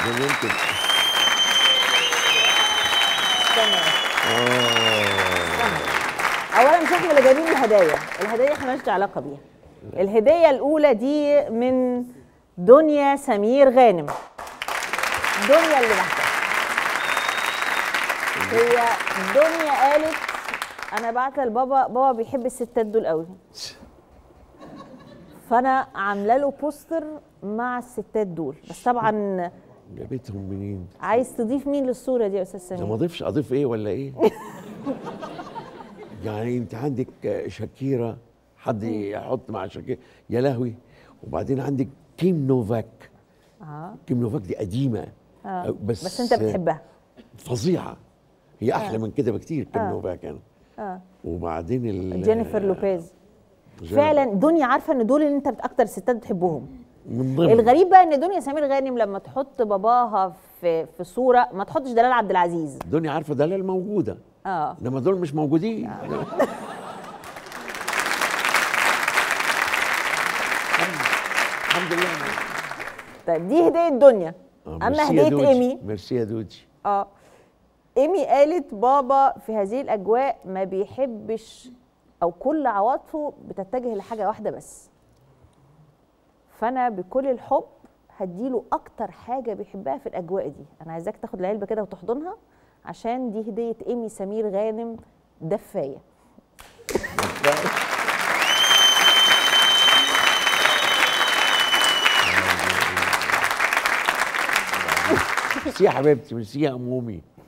ده ممكن استنى اه اولا مش احنا اللي جايبين الهدايا الهدايا احنا مالناش علاقه بيها الهديه الاولى دي من دنيا سمير غانم دنيا اللي تحتها هي دنيا قالت انا بعتها لبابا بابا بيحب الستات دول قوي فانا عامله له بوستر مع الستات دول بس طبعا جابتهم منين؟ عايز تضيف مين للصوره دي يا استاذ ده ما سمير اضيفش اضيف ايه ولا ايه؟ يعني انت عندك شاكيرا حد يحط مع شاكيرا يا لهوي وبعدين عندك كيم نوفاك اه كيم نوفاك دي قديمه آه. بس بس انت بتحبها فظيعه هي احلى من كده بكتير كيم آه. نوفاك انا اه وبعدين ال- جينيفر لوبيز جينيفر. فعلا دنيا عارفه ان دول اللي انت اكتر ستات بتحبهم من ضمن الغريب بقى ان دنيا سمير غانم لما تحط باباها في في صوره ما تحطش دلال عبد العزيز الدنيا عارفه دلال موجوده اه انما دول مش موجودين الحمد لله طيب دي هديه دنيا آه، اما ميرسي يا هديه دوجي. ايمي ميرسي يا دوجي اه ايمي قالت بابا في هذه الاجواء ما بيحبش او كل عواطفه بتتجه لحاجه واحده بس فانا بكل الحب هديله اكتر حاجه بيحبها في الاجواء دي انا عايزاك تاخد العلبه كده وتحضنها عشان دي هديه ايمي سمير غانم دفايه ميرسي يا حبيبتي ميرسي يا امومي